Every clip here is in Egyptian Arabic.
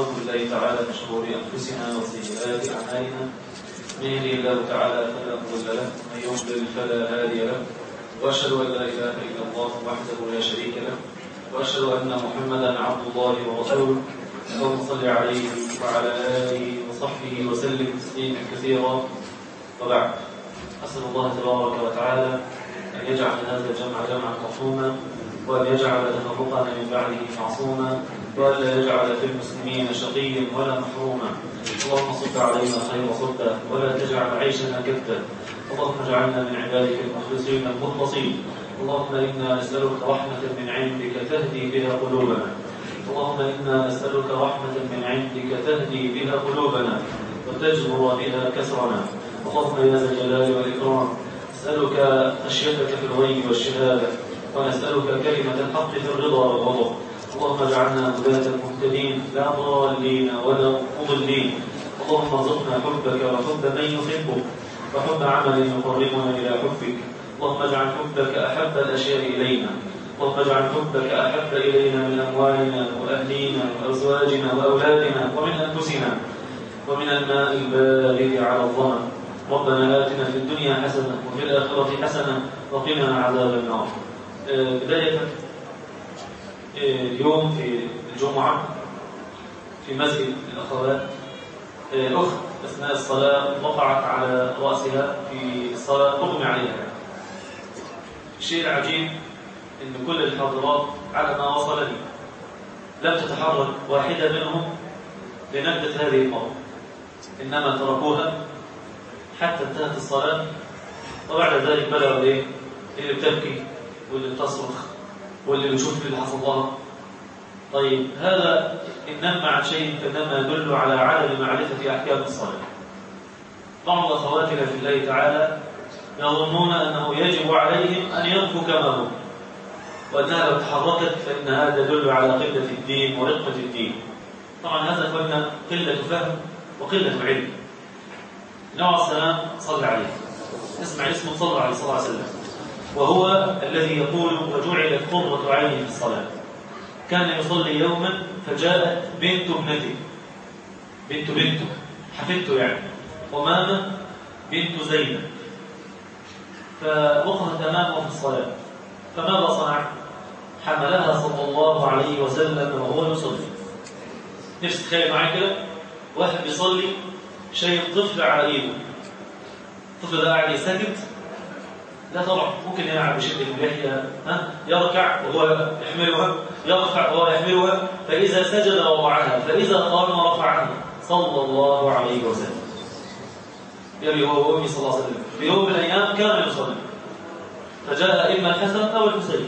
بالله تعالى من شرور أنفسنا وسيئات أعمالنا من يهده الله تعالى فلا مضل له ومن يضلل فلا هادي له وأشهد أن لا إله إلا الله وحده لا شريك له وأشهد أن محمدا عبد الله ورسوله اللهم صل عليه وعلى آله وصحبه وسلم تسليما كثيرا وبعد أسأل الله تبارك وتعالى أن يجعل هذا الجمع جمعا مرحوما وأن يجعل تفرقنا من بعده معصوما وأن لا يجعل في المسلمين شقيا ولا محروما اللهم صب علينا خير صبا ولا تجعل عيشنا كدا اللهم اجعلنا من عبادك المخلصين المخلصين اللهم إنا نسألك رحمة من عندك تهدي بها قلوبنا اللهم إنا نسألك رحمة من عندك تهدي بها قلوبنا وتجبر بها كسرنا اللهم يا ذا الجلال والإكرام نسألك خشيتك في الغيب والشهادة ونسألك كلمة الحق في الرضا والغضب اللهم اجعلنا هداة مهتدين لا ضالين ولا مضلين اللهم ارزقنا حبك وحب من يحبك وحب عمل يقربنا إلى حبك اللهم اجعل حبك أحب الأشياء إلينا اللهم اجعل حبك أحب إلينا من أموالنا وأهلينا وأزواجنا وأولادنا ومن أنفسنا ومن الماء البارد على الظمأ ربنا آتنا في الدنيا حسنة وفي الآخرة حسنة وقنا عذاب النار بداية اليوم في الجمعة في مسجد الأخوات أخت أثناء الصلاة وقعت على رأسها في الصلاة أغمى عليها الشيء العجيب أن كل الحاضرات على ما وصلني لم تتحرك واحدة منهم لنجدة هذه المرة إنما تركوها حتى انتهت الصلاة وبعد ذلك بدأوا إيه؟ اللي بتبكي واللي بتصرخ واللي بيشوف اللي حصل لها طيب هذا إن نم عن شيء فإنما يدل على عدم معرفة أحكام الصلاة بعض أخواتنا في الله تعالى يظنون أنه يجب عليهم أن ينفوا كما هم وأنها لو تحركت فإن هذا يدل على قلة الدين ورقة الدين طبعا هذا قلنا قلة فهم وقلة علم نوع السلام صلى عليه اسمع اسمه صلى عليه صلى الله عليه وسلم وهو الذي يقول وجعلت قرة عيني في الصلاة كان يصلي يوما فجاءت بنت ابنته بنت بنته حفيدته يعني أمامة بنت زينب فوقفت أمامه في الصلاة فماذا صنع؟ حملها صلى الله عليه وسلم وهو يصلي نفس تخيل معايا كده واحد بيصلي شايف طفل على ايده الطفل ده قاعد يسكت لا طبعا ممكن يلعب بشده اللحيه ها يركع وهو يحملها يرفع وهو يحملها فاذا سجد وضعها فاذا قام رفعها صلى الله عليه وسلم يبي هو وامي صلى الله عليه وسلم في يوم من الايام كان يصلي فجاء اما الحسن او الحسين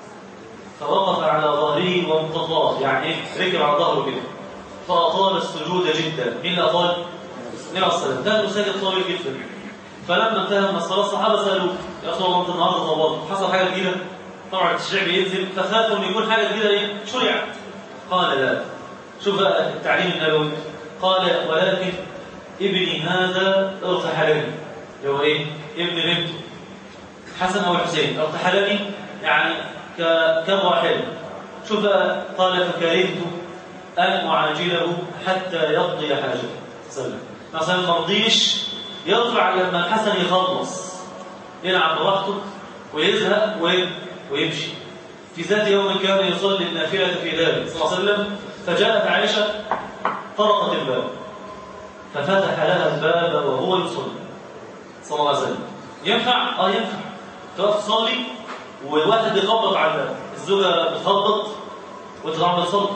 فوقف على ظهره وامتطاه يعني ركب على ظهره كده فاطال السجود جدا مين اللي اطال؟ النبي عليه الصلاه والسلام كان ساجد طويل جدا فلما انتهى من الصلاه الصحابه سالوه يا رسول الله انت النهارده طولت حصل حاجه جديده طبعا التشريع بينزل فخافوا ان يكون حاجه جديده ايه شرعت قال لا شوف بقى التعليم النبوي قال ولكن ابني هذا ارتحلني اللي هو ايه ابن بنته حسن او الحسين ارتحلني يعني كالراحل شوف بقى قال فكرهت ان اعاجله حتى يقضي حاجته صلى مثلا ما رضيش يرفع لما الحسن يخلص يلعب براحته ويزهق ويمشي في ذات يوم كان يصلي النافلة في ذلك صلى الله عليه وسلم فجاءت عائشة طرقت الباب ففتح لها الباب وهو يصلي صلى الله عليه وسلم ينفع؟ اه ينفع تقف تصلي والواحد بيخبط على الباب الزوجة بتخبط وانت طبعا بتصلي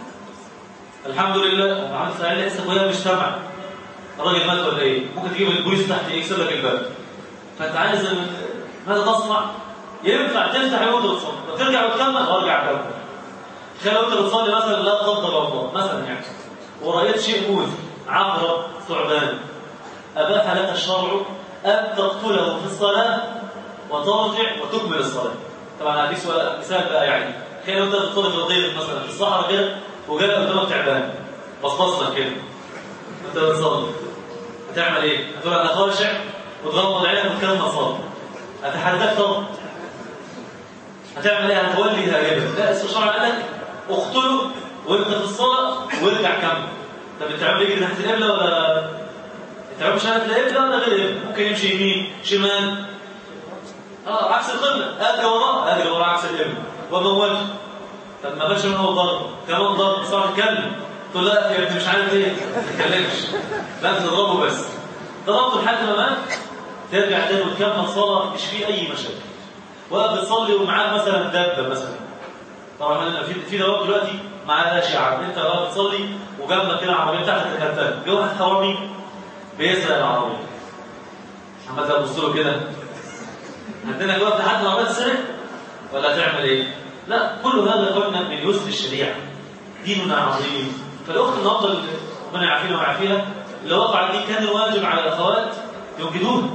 الحمد لله عامل سعيد لسه وهي مش سامعه الراجل مات ولا ايه ممكن تجيب البوليس تحت يكسر لك الباب فانت عايز ماذا تصنع ينفع تفتح يوم وتصلي وترجع وتكمل وارجع اكمل تخيل لو انت بتصلي مثلا لا قدر الله مثلا يعني ورأيت شيء مؤذي عقرب ثعبان اباح لك الشرع ان تقتله في الصلاه وترجع وتكمل الصلاه طبعا هديك مثال بقى يعني تخيل لو انت بتصلي في الضيق مثلا في الصحراء كده وجاء قدامك تعبان بصبص لك كده انت بتصلي هتعمل ايه؟ هتقول انا خاشع وتغمض عينك وتكمل صلاه هتحداك طبعا هتعمل ايه؟ هتولي هاجبا لا الشرع قال لك اقتله وانت في الصلاه وارجع كمل طب التعب يجري ناحيه القبله ولا التعب مش ناحيه القبله ولا غير القبله ممكن يمشي يمين شمال اه عكس القبله ادي وراه ادي وراه عكس القبله وموجه طب ما بالش من اول ضرب كمان ضرب صار تتكلم تقول لا يا ابني مش عارف ايه ما تتكلمش لا تضربه بس ضربته لحد ما مات ترجع تاني وتكمل صلاه مش فيه اي مشاكل واقف بتصلي ومعاك مثلا دابه مثلا طبعا انا في في دواب دلوقتي معاها اشعه انت واقف بتصلي وجنبك كده عربيه بتاعتك تكتل جه واحد حرامي بيسرق العربيه عمال تبص له كده عندنا جواب لحد ما العربيه تسرق ولا تعمل ايه؟ لا كل هذا قلنا من يسر الشريعه ديننا عظيم فالاخت النهارده اللي ربنا يعافينا ويعافيها اللي وقعت دي كان الواجب على الاخوات يوجدوها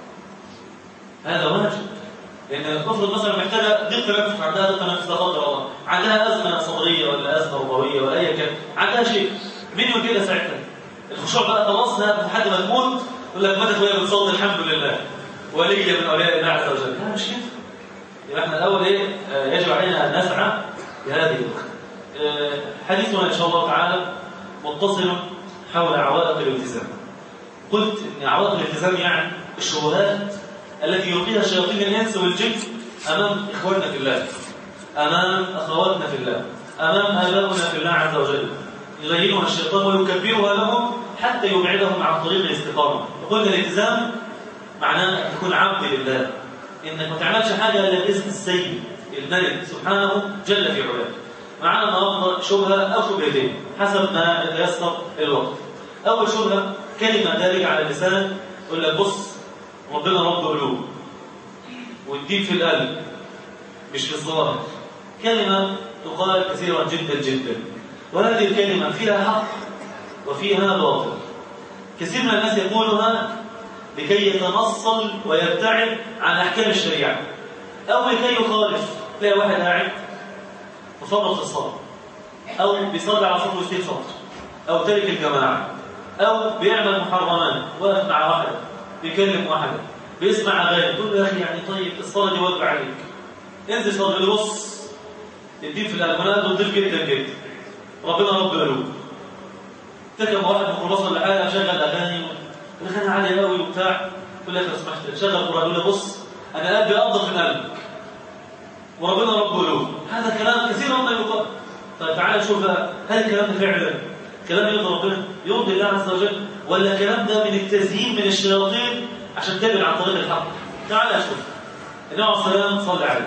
هذا واجب لان افرض مثلا محتاجه ضيق نفس عندها ضيق نفس لا قدر الله عندها ازمه صدريه ولا ازمه ربويه ولا اي كان عندها شيء مين يوجدها ساعتها؟ الخشوع بقى خلاص لحد ما تموت يقول لك ماتت وهي بتصلي الحمد لله ولي من اولياء الله عز وجل لا مش كده يبقى احنا الاول ايه آه يجب علينا ان نسعى بهذه الاخت آه حديثنا ان شاء الله تعالى متصل حول عوائق الالتزام قلت ان عوائق الالتزام يعني الشبهات التي يلقيها شياطين الانس والجن امام اخواننا في الله امام اخواتنا في الله امام ابائنا في الله عز وجل يغيرها الشيطان ويكبرها لهم حتى يبعدهم عن طريق الاستقامه قلنا الالتزام معناه انك تكون عبد لله انك ما تعملش حاجه الا باذن السيد الملك سبحانه جل في علاه معنا النهارده شبهه او شبهتين حسب ما يتيسر الوقت اول شبهه كلمه دارجه على اللسان يقول لك بص ربنا رب قلوب والدين في القلب مش في الظاهر كلمه تقال كثيرا جدا جدا وهذه الكلمه فيها حق وفيها باطل كثير من الناس يقولها لكي يتنصل ويبتعد عن احكام الشريعه او لكي يخالف تلاقي واحد قاعد مفرط في الصلاه او بيصلي على صوت ويسيب صوت او ترك الجماعه او بيعمل محرمات واقف مع واحده بيكلم واحده بيسمع اغاني تقول له يا اخي يعني طيب الصلاه دي واجب عليك انزل صلي بص الدين في القلب انا ضد جدا جدا ربنا رب قلوب تركب واحد ميكروباص ولا حاجه شغل اغاني الاغاني عاليه قوي وبتاع تقول لك لو سمحت شغل قران يقول له بص انا قلبي انضف من قلبك وربنا رب قلوب هذا كلام كثير مما يقال طيب تعالى نشوف بقى هل الكلام ده فعلا كلام يرضي ربنا يرضي الله عز وجل ولا الكلام ده من التزيين من الشياطين عشان تبعد عن طريق الحق تعالى اشوف النبي عليه الصلاه والسلام صلى عليه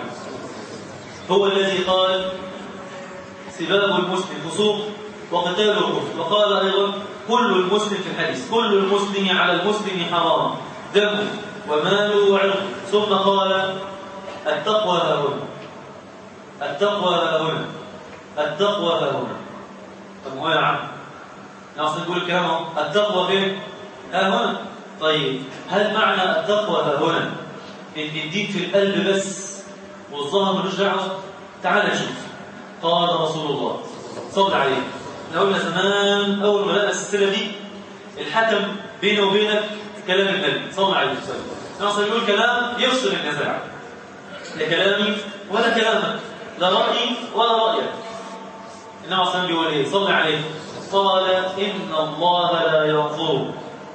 هو الذي قال سباب المسلم فسوق وقتال الكفر وقال ايضا كل المسلم في الحديث كل المسلم على المسلم حرام دمه وماله وعرضه ثم قال التقوى ها هنا التقوى ها هنا التقوى ها هنا طب هو يا عم ناقص نقول الكلام اهو التقوى فين؟ ها هنا طيب هل معنى التقوى ها هنا ان الدين في القلب بس والظاهر ملوش دعوه؟ تعال نشوف قال رسول الله صل عليه احنا قلنا زمان اول ما بدأنا السلسله دي الحكم بيني وبينك كلام النبي صلى عليه وسلم ناقص يقول كلام يفصل النزاع لا كلامي ولا كلامك لا رأيي ولا رأيك النبي عليه الصلاة بيقول ايه صلى عليه قال إن الله لا ينظر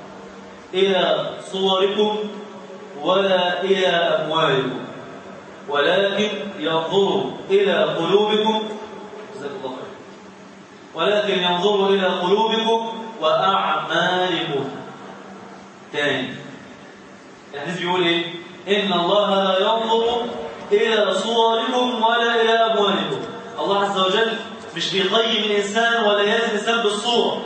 إلى صوركم ولا إلى أموالكم ولكن ينظر إلى قلوبكم جزاك الله خير ولكن ينظر إلى قلوبكم وأعمالكم تاني الحديث بيقول إيه إن الله لا ينظر إلى صوركم ولا إلى أموالكم الله عز وجل مش بيقيم الإنسان ولا يهز الإنسان بالصورة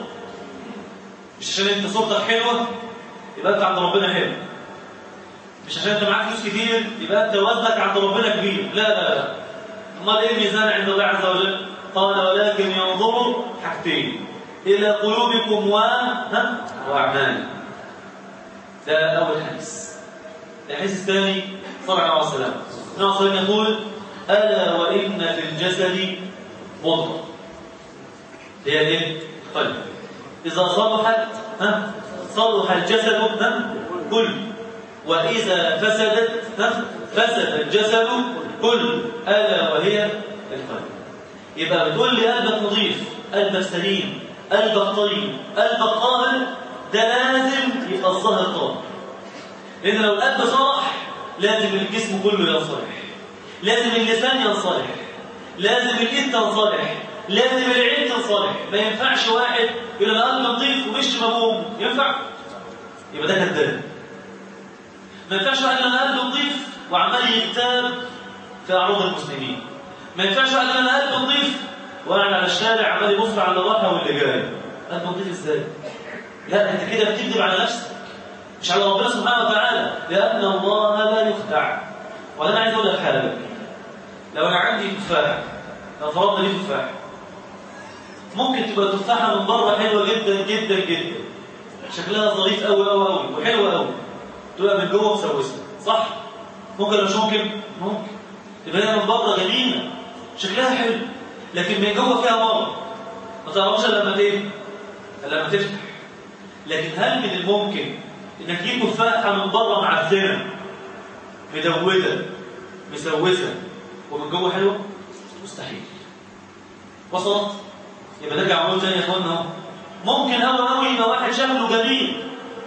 مش عشان أنت صورتك حلوة يبقى أنت عند ربنا حلو مش عشان أنت معاك فلوس كتير يبقى أنت وزنك عند ربنا كبير لا لا لا أمال إيه الميزان عند الله عز وجل قال ولكن ينظر حاجتين إلى قلوبكم و وأعمالكم ده أول حديث الحديث الثاني صلى الله عليه وسلم النبي صلى الله عليه وسلم يقول ألا وإن في الجسد مضغة هي ايه؟ القلب إذا صلحت ها صلح الجسد ها كل وإذا فسدت ها فسد الجسد كل ألا وهي القلب يبقى بتقول لي قلبك نظيف قلبك سليم قلبك طيب قلبك طاهر ده لازم يبقى الظاهر طاهر لان لو القلب صالح لازم الجسم كله ينصلح لازم اللسان ينصلح لازم الايد تنصلح لازم العين تنصلح ما ينفعش واحد يقول انا قلبي نظيف ومش مبوم ينفع يبقى ده كذاب ما ينفعش واحد يقول انا قلبي نظيف وعمال يغتاب في اعراض المسلمين ما ينفعش واحد يقول انا قلبي نظيف وقاعد على الشارع عمال يبص على الراحه واللي جاي قلبي نظيف ازاي لا انت كده بتكذب على نفسك مش على ربنا سبحانه وتعالى لان الله لا يخدع وانا عايز اقول لك حاجه لو انا عندي تفاحه لو فرضنا لي تفاحه ممكن تبقى التفاحه من بره حلوه جدا جدا جدا شكلها ظريف قوي قوي قوي وحلوه قوي تبقى من جوه مسوسه صح ممكن ولا مش ممكن ممكن تبقى هي من بره جميله شكلها حلو لكن من جوه فيها مرض ما تعرفش الا لما ايه الا لما تفتح لكن هل من الممكن انك تجيب تفاحه من بره معفنه مدوده مسوسه ومن جوه حلوه مستحيل وصلت يبقى نرجع نقول تاني يا اخوانا اهو ممكن قوي قوي يبقى واحد شكله جميل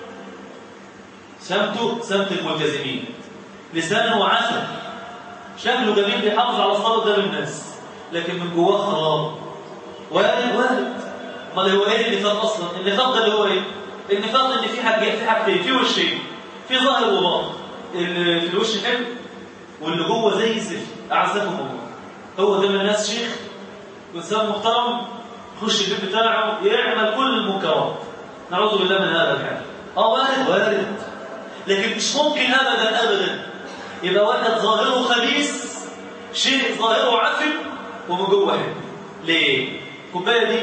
سمته سمت الملتزمين لسانه عسل شكله جميل بيحافظ على الصلاه قدام الناس لكن من جواه خراب وارد وارد امال هو ايه النفاق اصلا النفاق ده اللي هو ايه النفاق ان في حاجه في حاجتين في وشين في ظاهر وباطن اللي في الوش حلو واللي جوه زي الزفت اعزكم الله هو قدام الناس شيخ وانسان محترم يخش البيت بتاعه يعمل كل المنكرات نعوذ بالله من هذا الحال اه وارد وارد لكن مش ممكن ابدا ابدا يبقى واحد ظاهره خبيث شيء ظاهره عفن ومن جوه حلو ليه الكوبايه دي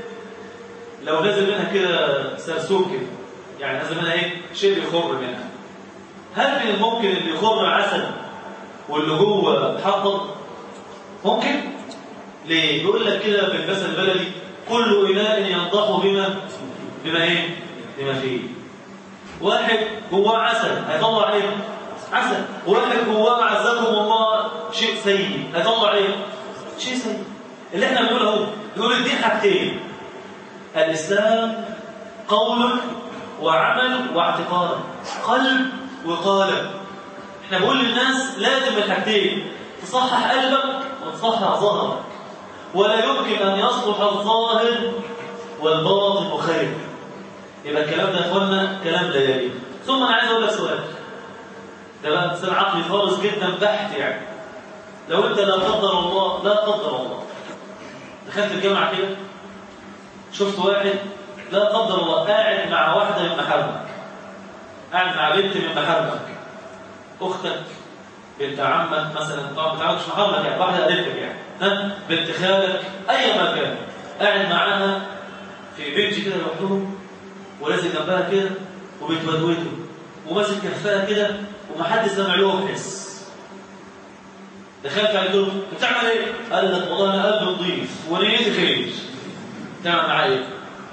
لو نزل منها كده سرسوب كده يعني نزل منها ايه شيء بيخر منها هل من الممكن اللي يخر عسل واللي جوه حطب ممكن ليه يقول لك كده في المثل البلدي كل اناء ينضح بما بما ايه بما فيه واحد جواه عسل هيطلع ايه عسل واحد جواه عزكم الله شيء سيء هيطلع ايه شيء سيء اللي احنا بنقوله اهو نقول دي حاجتين الاسلام قول وعمل واعتقاد قلب وقالب احنا بنقول للناس لازم الحاجتين تصحح قلبك وتصحح ظهرك ولا يمكن ان يصلح الظاهر والباطن خير يبقى الكلام ده يا اخوانا كلام ليالي ثم انا عايز اقول لك سؤال ده بقى مثال عقلي خالص جدا بحت يعني لو انت لا قدر الله لا قدر الله دخلت الجامعه كده شفت واحد لا قدر الله قاعد مع واحده من محارمك قاعد مع بنت من محارمك اختك بنت عمك مثلا طبعا بنت عمك مش محارمك يعني واحده قريبتك يعني ها بنت خالك اي مكان قاعد معاها في بنت كده لوحدهم ولازم جنبها كده وبتودوده وماسك كفها كده ومحدش سامع له حس دخلت على له بتعمل ايه؟ قال لك والله انا قلبي نضيف ونيتي خير تعمل معايا ايه؟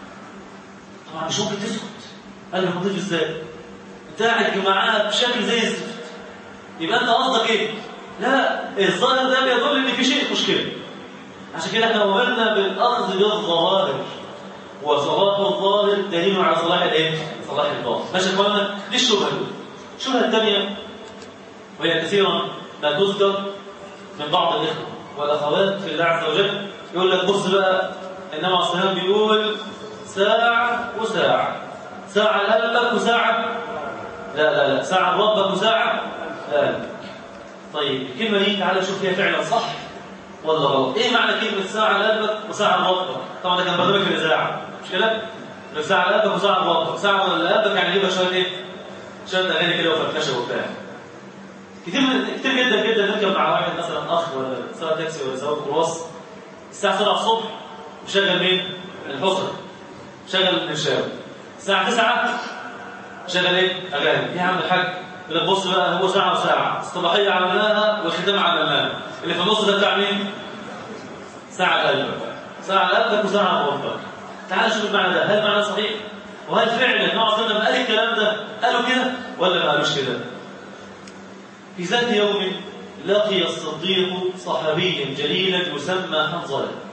طبعا مش ممكن تسكت قال لك نضيف ازاي؟ انت قاعد معاها بشكل زي الزفت يبقى انت قصدك ايه؟ لا الظاهر ده بيدل ان في شيء مشكله عشان كده احنا امرنا بالاخذ بالظواهر وصلاح الظاهر دليل على صلاح الايه؟ صلاح الباطن ماشي يا اخوانا دي الشبهه دي الشبهه الثانيه وهي كثيرا ما تذكر من بعض الاخوه والاخوات في الله عز وجل يقول لك بص بقى النبي عليه الصلاه والسلام بيقول ساعه وساعه ساعه لقلبك وساعه لا لا لا ساعه لربك وساعه لا لا طيب الكلمه دي تعالى شوف هي فعلا صح ولا غلط ايه معنى كلمه ساعه لقلبك وساعه لربك طبعا ده كان برنامج في الاذاعه مش كده لو ساعه لقلبك وساعه لربك ساعه ولا لقلبك يعني يبقى شويه ايه شويه اغاني كده وفرفشه وبتاع كتير من كتير جدا جدا نركب مع واحد مثلا اخ ولا سواق تاكسي ولا سواق ميكروباص الساعه 7 الصبح مشغل مين؟ الحصر شغل النشاوي الساعه 9 شغل ايه؟ اغاني يا عم الحاج يقول لك بص بقى هو ساعه وساعه اصطلاحيه عملناها والختام عملناها اللي في النص ده بتاع مين؟ ساعه قلبك ساعه قلبك وساعه ربك تعال شوف المعنى ده هل معنى صحيح؟ وهل فعلا النبي صلى الله عليه وسلم قال الكلام ده قالوا كده ولا ما قالوش كده؟ في ذات يوم لقي الصديق صحابيا جليلا يسمى حنظله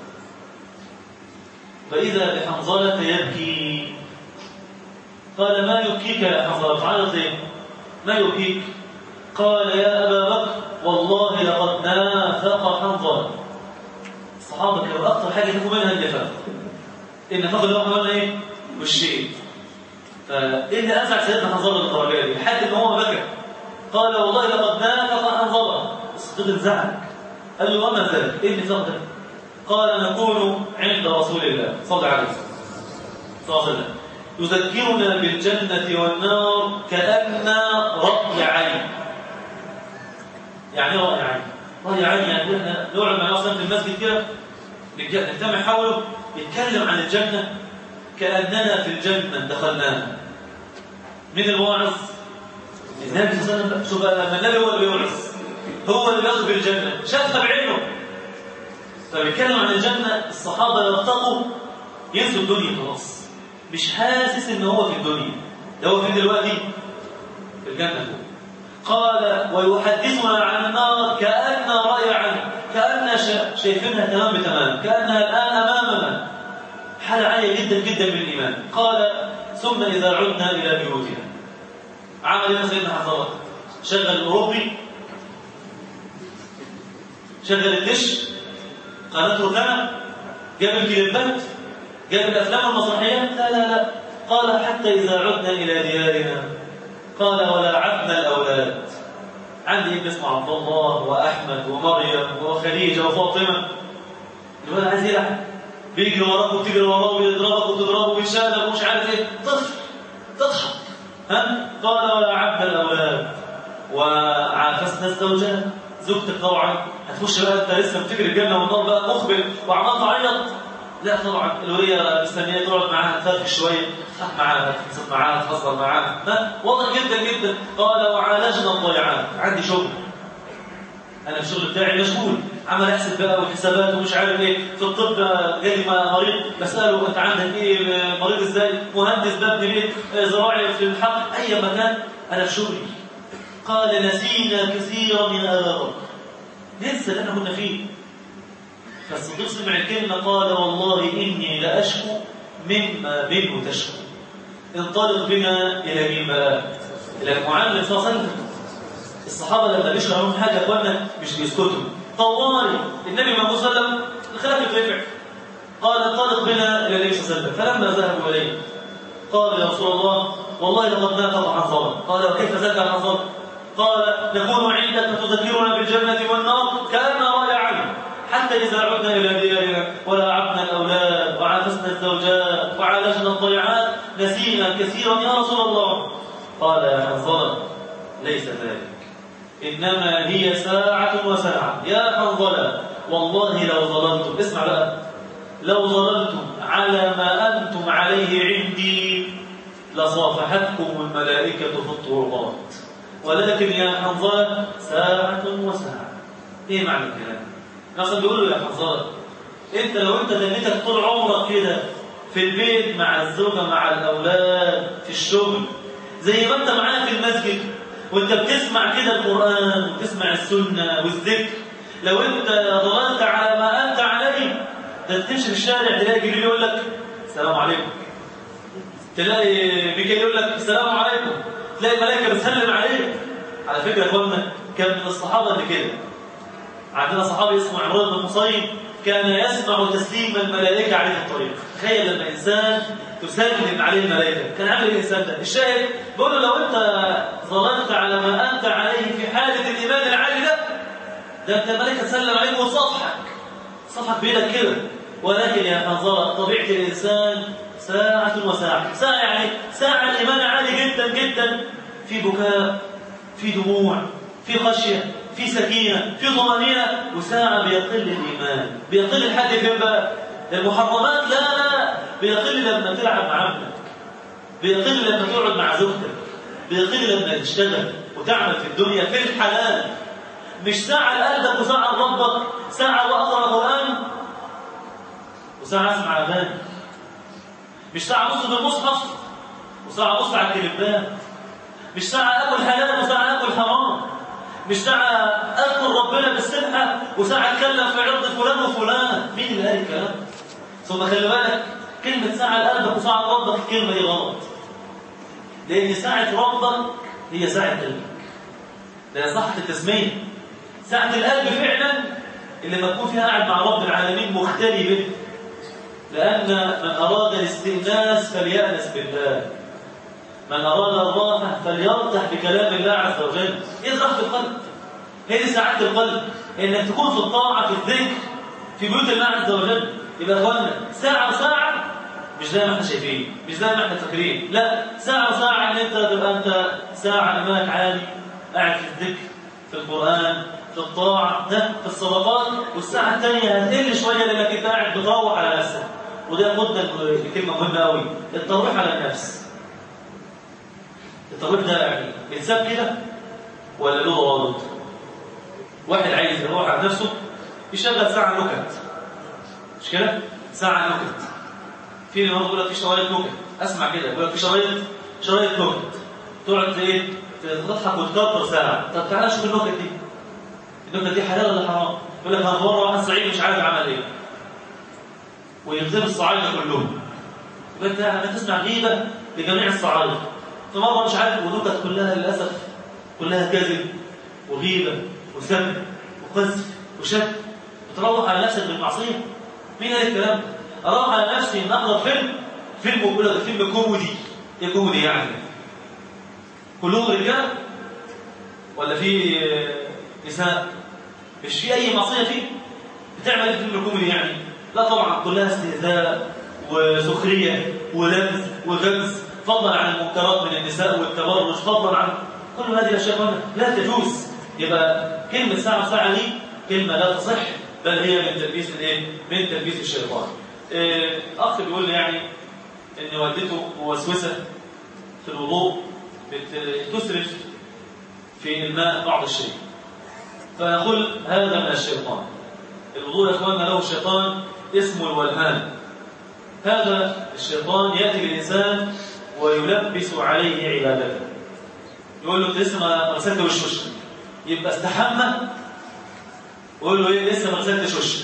فإذا بحنظلة يبكي قال ما يبكيك يا حنظلة تعالى ليه ما يبكيك قال يا أبا بكر والله لقد نافق حنظلة الصحابة كانوا أكثر حاجة يخافوا منها النفاق النفاق اللي هو عملنا إيه؟ والشيء فإيه اللي أزعج سيدنا حنظلة للدرجة دي حتى إن هو بكى قال والله لقد نافق حنظلة الصديق انزعج قال له وما ذلك؟ إيه النفاق ده؟ قال نكون عند رسول الله صلى الله عليه وسلم صلى الله عليه وسلم يذكرنا بالجنة والنار كأن رأي عين يعني ايه رأي عين رأي عين يعني احنا نقعد مع اصلا في المسجد كده نجتمع حوله يتكلم عن الجنة كأننا في الجنة دخلناها من الواعظ النبي صلى الله عليه وسلم شوف لما النبي هو اللي بيوعظ هو اللي بيوصف بالجنة شافها بعينه فبيتكلم عن الجنة الصحابة يرتقوا ينسوا الدنيا خلاص مش حاسس ان هو في الدنيا ده هو فين دلوقتي في الجنة فوق قال ويحدثنا عن النار كأن رأي عنه كأن شايفينها تمام بتمام كأنها الآن أمامنا حالة عالية جدا جدا من الإيمان قال ثم إذا عدنا إلى بيوتنا عمل ايه سيدنا حفظه شغل الأوروبي شغل الدش قناة روتانا جاب الكليبات جاب الأفلام والمسرحيات لا لا لا قال حتى إذا عدنا إلى ديارنا قال ولاعبنا الأولاد عندي ابن اسمه عبد الله وأحمد ومريم وخديجة وفاطمة الولد عايز يلعب بيجري وراك وتجري وراه ويضربك وتضربه ويشادك ومش عارف ايه طفل تضحك ها قال ولاعبنا الأولاد وعافسنا الزوجات زوجتك طبعا هتخش بقى انت لسه بتجري الجنه والنار بقى مخبر وعمال تعيط لا طبعا الوليه مستنيه تقعد معاها تفرفش شويه تضحك معاها تنبسط معاها تهزر معاها ها واضح جدا جدا قال وعالجنا الضيعات عندي شغل انا الشغل بتاعي مشغول عمل احسب بقى والحسابات ومش عارف ايه في الطب جالي مريض بساله انت عندك ايه مريض ازاي مهندس ببني بيت زراعي في الحق اي مكان انا في شغلي قال نسينا كثيرا من ابا بكر ننسى اللي احنا كنا فيه فالصديق سمع الكلمه قال والله اني لاشكو مما منه تشكو انطلق بنا الى مين بقى؟ الى المعلم صلى الله عليه وسلم الصحابه لما بيشرحوا لهم حاجه يا اخوانا مش بيسكتوا طوالي النبي محمد صلى الله عليه وسلم الخلاف يترفع قال انطلق بنا الى النبي صلى الله عليه وسلم فلما ذهبوا اليه قال يا رسول الله والله لقد نافق عن صبر قال وكيف ذاك عن صبر قال نكون عندك تذكرنا بالجنة والنار كأن رأي عنه حتى إذا عدنا إلى ديارنا ولاعبنا الأولاد وعافسنا الزوجات وعالجنا الضيعات نسينا كثيرا يا رسول الله قال يا حنظلة ليس ذلك إنما هي ساعة وساعة يا حنظلة والله لو ظلمتم اسمع بقى لو ظلمتم على ما أنتم عليه عندي لصافحتكم الملائكة في الطرقات ولكن يا حنظلة ساعة وساعة ايه معنى الكلام اصلا بيقول له يا حنظلة انت لو انت دنيتك طول عمرك كده في البيت مع الزوجة مع الأولاد في الشغل زي ما انت معانا في المسجد وانت بتسمع كده القرآن وتسمع السنة والذكر لو انت ضللت على ما انت عليه ده تمشي في الشارع تلاقي جبريل يقول لك السلام عليكم تلاقي ميكائيل يقول لك السلام عليكم تلاقي الملائكه بتسلم عليك على فكره يا اخوانا كان من الصحابه اللي كده عندنا صحابي اسمه عمران بن مصيب كان يسمع تسليم الملائكه عليه في الطريق تخيل لما انسان تسلم عليه الملائكه كان عامل الانسان ده الشاهد بيقول له لو انت ظللت على ما انت عليه في حاله الايمان العالي ده ده انت الملائكه تسلم عليك وصفحك صفحك بايدك كده ولكن يا حنظله طبيعه الانسان ساعة وساعة ساعة يعني ساعة الإيمان عالي جدا جدا في بكاء في دموع في خشية في سكينة في طمأنينة وساعة بيقل الإيمان بيقل الحد فين بقى المحرمات لا لا بيقل لما تلعب مع ابنك بيقل لما تقعد مع زوجتك بيقل لما تشتغل وتعمل في الدنيا في الحلال مش ساعة لقلبك وساعة لربك ساعة وأقرأ قرآن وساعة أسمع أغاني مش ساعة أبص في المصحف وساعة أبص على الكليبات مش ساعة آكل حلال وساعة آكل حرام مش ساعة أذكر ربنا بالسبحة وساعة أتكلم في عرض فلان وفلان مين اللي قال الكلام؟ ثم خلي بالك كلمة ساعة لقلبك وساعة ربك الكلمة دي غلط لأن ساعة ربك هي ساعة قلبك ده صحة التسمية ساعة القلب فعلا اللي لما تكون فيها قاعد مع رب العالمين مختلي به لأن من أراد الاستئناس فليأنس بالله من أراد الراحة فليرتاح بكلام الله عز وجل إيه راحة القلب هي دي سعادة القلب إنك تكون في الطاعة في الذكر في بيوت الله عز وجل يبقى أخوانا ساعة وساعة مش زي ما احنا شايفين مش زي ما احنا فاكرين لا ساعة وساعة ان انت تبقى انت ساعة امامك عالي قاعد في الذكر في القرآن في الطاعة ده في الصدقات والساعة الثانية هتقل شوية لانك انت قاعد بتروح على نفسك وده مدة كلمة مهمة قوي الترويح على النفس الترويح ده يعني بيتساب كده ولا له ضوابط؟ واحد عايز يروح على نفسه يشغل ساعة نكت مش كده؟ ساعة نكت في اللي بيقول لك في شرايط نكت اسمع كده بيقول لك في شرايط شرايط نكت تقعد ايه تضحك وتكبر ساعة طب تعالى شوف النكت دي النكت دي حلال ولا حرام؟ يقول لك انا مره واحد صعيدي مش عارف عمل ايه ويغتاب الصعايدة كلهم يقول لك انا تسمع غيبة لجميع الصعايدة فمرة مش عارف ونكت كلها للأسف كلها كذب وغيبة وسب وقذف وشك وتروح على نفسك بالمعصية مين قال الكلام أروح على نفسي إن أحضر فيلم فيلم بيقول لك فيلم كوميدي إيه كوميدي يعني كلهم رجال ولا في نساء مش في أي معصية فيه بتعمل إيه فيلم كوميدي يعني لا طبعا كلها استهزاء وسخرية ولبس وغمز فضلا عن المنكرات من النساء والتبرج فضلا عن كل هذه الاشياء لا تجوز يبقى كلمه ساعه وساعه دي كلمه لا تصح بل هي من تلبيس الايه من تلبيس الشيطان إيه اخ بيقول لي يعني ان والدته موسوسه في الوضوء بتسرف في الماء بعض الشيء فنقول هذا من الشيطان الوضوء يا اخواننا له شيطان اسمه الولهان هذا الشيطان ياتي للانسان ويلبس عليه عبادته يقول له انت لسه ما غسلت وشك يبقى استحمى ويقول له ايه لسه ما غسلتش وشك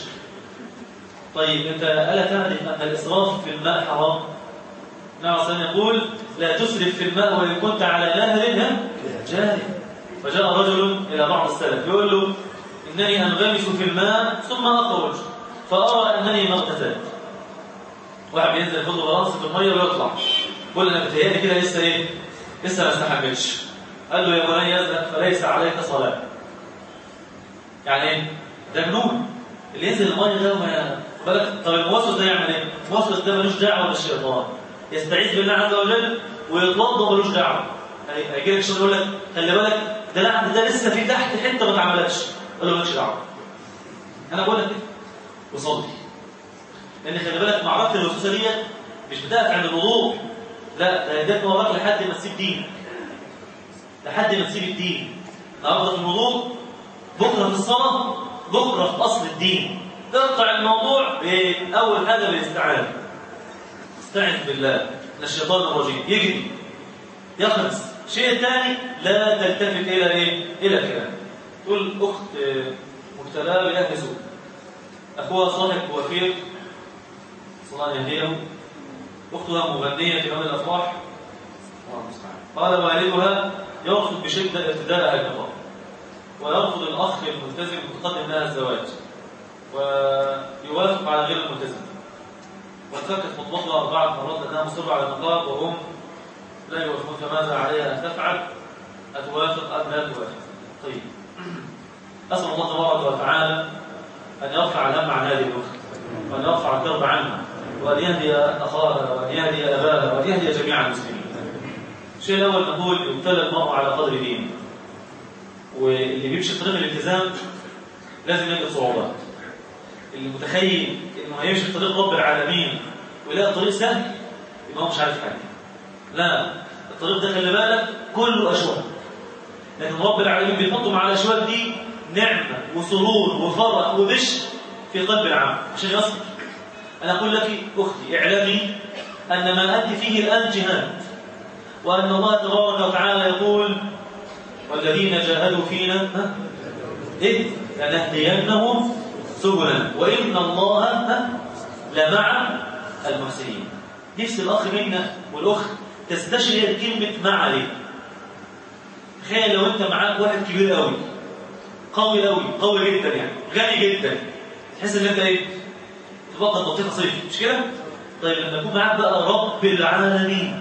طيب انت الا تعرف ان الاسراف في الماء حرام نعم صلى يقول لا تسرف في الماء وان كنت على نهر جاري فجاء رجل الى بعض السلف يقول له انني انغمس في الماء ثم اخرج فارى انني ما اغتسلت واحد بينزل ياخد غرس في الميه ويطلع قول انا بتهيألي كده لسه ايه لسه ما استحملش قال له يا بني اذهب فليس عليك صلاه يعني ايه ده جنون اللي ينزل الميه ده وما بالك طب الموسوس ده يعمل ايه الموسوس ده ملوش دعوه بالشيطان يستعيذ بالله عز وجل ويتوضا ملوش دعوه هيجي لك شغل يقول لك خلي بالك ده لا ده لسه في تحت حته ما اتعملتش قال له مالكش دعوه انا بقول لك وصلي لان خلي بالك معركه الوسوسه ديت مش بتقف عند الوضوء لا ده يديك وراك لحد ما تسيب دينك لحد ما تسيب الدين النهارده في الوضوء بكره في الصلاه بكره في اصل الدين تقطع الموضوع باول حاجه بالاستعانه استعذ بالله من الشيطان الرجيم يجري يخلص شيء ثاني لا تلتفت الى ايه الى كلام تقول اخت مبتلاه باهل سوء اخوها صاحب وفير صلى الله يهديه أختها مغنية في يوم الأفراح قال والدها يرفض بشدة ارتداءها النقاب ويرفض الأخ الملتزم المتقدم لها الزواج ويوافق على غير الملتزم وانفكت خطبتها أربعة مرات لأنها مصرة على النقاب وهم لا يوافقون فماذا عليها أن تفعل؟ أتوافق أم لا توافق؟ طيب أسأل الله تبارك وتعالى أن يرفع الهم عن هذه الأخت وأن يرفع الكرب عنها وأن يهدي أخاها وأن يهدي أباها وأن يهدي جميع المسلمين الشيء الأول نقول يبتلى المرء على قدر دينه واللي بيمشي في طريق الالتزام لازم يجد صعوبات اللي متخيل انه هيمشي في طريق رب العالمين ويلاقي الطريق سهل يبقى هو مش عارف حاجه لا الطريق ده خلي بالك كله اشواك لكن رب العالمين بيحط مع الاشواك دي نعمه وسرور وفرح وبشر في قلب العبد عشان يصبر أنا أقول لك أختي اعلمي أن ما أنت فيه الآن جهاد وأن الله تبارك وتعالى يقول والذين جاهدوا فينا إذ لنهدينهم سبلا وإن الله لمع المحسنين نفس الأخ منا والأخت تستشعر كلمة مع ليه تخيل لو أنت معاك واحد كبير قوي قوي قوي قوي جدا يعني غني جدا تحس ان انت ايه تبقى بطيخه صيف مش كده طيب لما يكون معاك بقى رب العالمين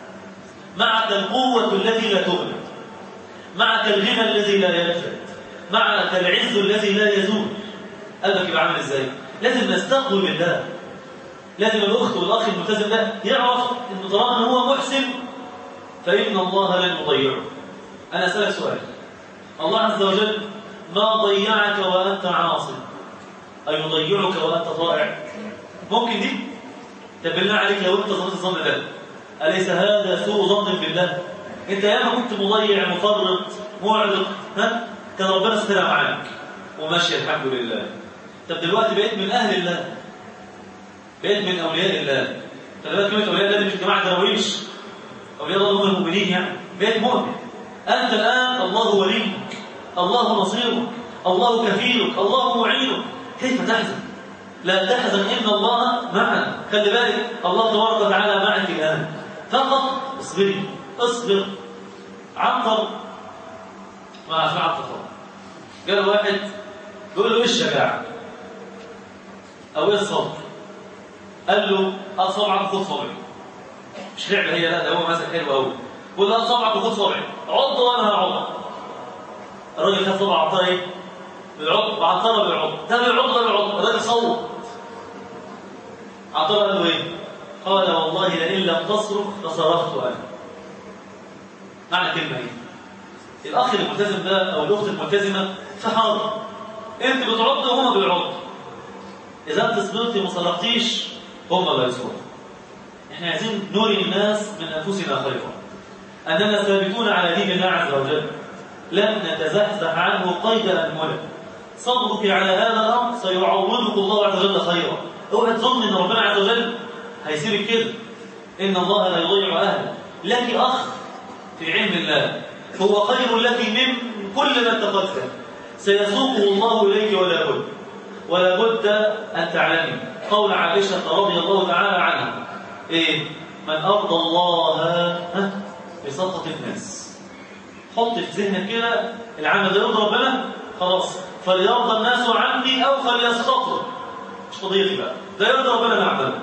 معك القوة التي لا تغلب معك الغنى الذي لا ينفد معك العز الذي لا يزول قلبك يبقى عامل ازاي لازم نستقوي بالله لازم الاخت والاخ الملتزم ده يعرف ان طالما هو محسن فان الله لن يضيعه انا اسالك سؤال الله عز وجل ما ضيعك وانت عاصي اي يضيعك وانت طائع ممكن دي طب بالله عليك لو انت ظننت الظن ده اليس هذا سوء ظن بالله انت ياما كنت مضيع مفرط معرض ها كان ربنا سترها معاك وماشي الحمد لله طب دلوقتي بقيت من اهل الله بقيت من اولياء الله خلي بالك كلمه اولياء الله دي مش جماعه دراويش اولياء الله هم المؤمنين يعني بقيت مؤمن انت الان الله وليك الله نصيرك الله كفيلك الله معينك كيف تحزن لا تحزن ان الله معنا خلي بالك الله تبارك وتعالى معك الان فقط اصبري اصبر عنقر ما عارف عنقر قال واحد بيقول له ايه الشجاعه او ايه الصبر قال له اه صبعك خد صبعي مش لعبه هي لا ده هو ماسك حلو قوي قول له صبعك وخد صبعي عض وانا هعض الراجل خد صبع عطاه ايه بالعض وعطاه بالعض ده بالعض ده بالعض الراجل صوت عطاه قال له ايه قال والله لئن لم تصرخ لصرخت انا معنى كلمه ايه الاخ الملتزم ده او الاخت الملتزمه في حرب انت بتعض وهما بيعضوا اذا انت صبرت وما صرختيش هم لا يصبروا احنا عايزين نوري الناس من انفسنا خيرا اننا ثابتون على دين الله عز وجل لن نتزحزح عنه قيد انمله صبرك على هذا الامر سيعوضك الله عز وجل خيرا اوعى تظن ان ربنا عز وجل هيسيبك كده ان الله لا يضيع اهله لك اخ في علم الله هو خير لك من كل ما اتخذته سيسوقه الله اليك ولا بد ولا بد ان تعلمي قول عائشه رضي الله تعالى عنها ايه من ارضى الله ها بسخط الناس حط في ذهنك كده العمل ده يرضى ربنا خلاص فليرضى الناس عني او فليسخطوا مش قضيه بقى ده يرضى ربنا اللي عمله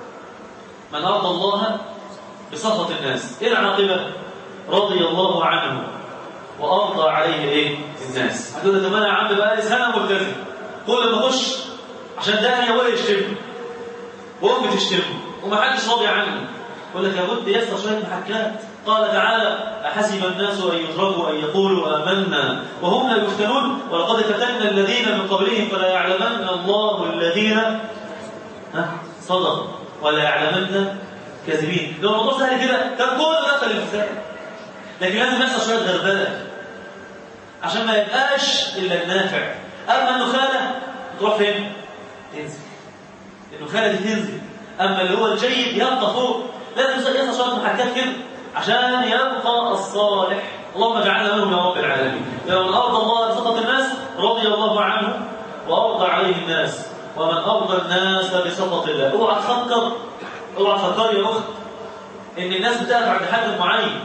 من ارضى الله بسخط الناس ايه العاقبه رضي الله عنه وارضى عليه ايه الناس هتقول طب انا يا عم بقى لي سنه ملتزم كل ما اخش عشان ده انا ابويا يشتمني وامي تشتمني ومحدش راضي عني يقول لك لابد يسطى شويه محكات قال تعالى احسب الناس ان يتركوا ان يقولوا امنا وهم لا يفتنون ولقد فتنا الذين من قبلهم فلا يعلمن الله الذين ها صدقوا ولا يعلمن كاذبين لو الموضوع سهل كده كان كله دخل الانسان لكن لازم يحصل شويه غربله عشان ما يبقاش الا النافع اما النخاله تروح فين؟ تنزل النخاله دي تنزل اما اللي هو الجيد يبقى فوق لازم يحصل شويه محاكات كده عشان يبقى الصالح اللهم اجعلنا منهم يا رب العالمين لو ارضى الله بسخط الناس رضي الله عنه وارضى عليه الناس ومن ارضى الناس بسخط الله اوعى تفكر اوعى تفكر يا اخت ان الناس بتقف عند حد معين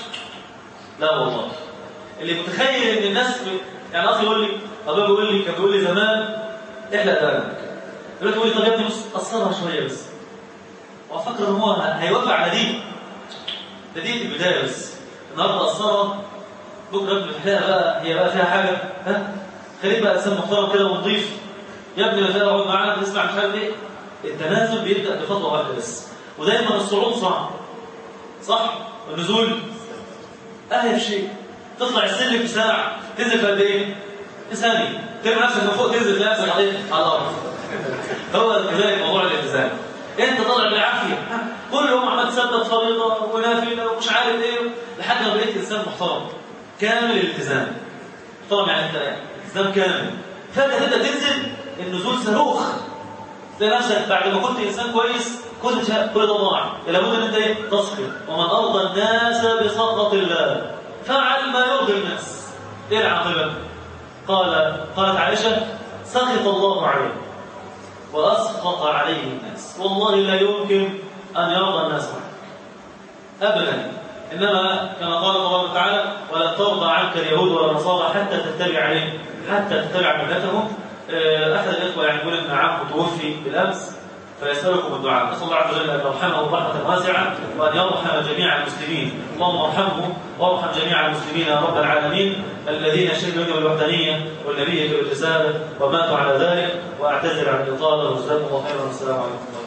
لا والله اللي متخيل ان الناس ب... يعني اخي يقول لي ابويا بيقول لي كان بيقول لي زمان احلق دقنك دلوقتي يقول لي طب يا ابني بص قصرها شويه بس وافكر ان هو هيوافق على دي ده دي البدايه بس النهارده قصرها بكره ابن تحلقها بقى هي بقى فيها حاجه ها خليك بقى انسان محترم كده ونضيف يا ابني لا اقعد معانا تسمع مش عارف ايه التنازل بيبدا بخطوه واحده بس ودايما الصعود صعب صح والنزول اهل شيء تطلع السلم في ساعه تنزل في قد ايه؟ في ثانيه ترمي نفسك من فوق تنزل تلاقي نفسك على على الارض هو كذلك موضوع الالتزام انت طالع بالعافيه كل يوم عمال تثبت فريضه ونافله ومش عارف ايه لحد ما بقيت انسان محترم كامل الالتزام محترم يعني انت التزام كامل فجاه تبدا تنزل النزول صاروخ تلاقي نفسك بعد ما كنت انسان كويس كل كل ده ضاع لابد ان انت ايه تصبر ومن ارضى الناس بسخط الله فعل ما يرضي الناس ايه العاقبه قال قالت عائشه سخط الله عليه وأسخط عليه الناس والله لا يمكن أن يرضى الناس عنك أبدا إنما كما قال الله تعالى ولا ترضى عنك اليهود ولا النصارى حتى تتبع عليهم حتى تتبع ملتهم أحد الإخوة يعني يقول إن عمه توفي بالأمس فيسألكم الدعاء نسأل الله عز وجل أن يرحمه رحمة واسعة وأن يرحم جميع المسلمين اللهم ارحمه وارحم جميع المسلمين يا رب العالمين الذين شهدوا لك بالوحدانية والنبي بالرسالة وماتوا على ذلك وأعتذر عن الإطالة وجزاكم الله خيرا والسلام عليكم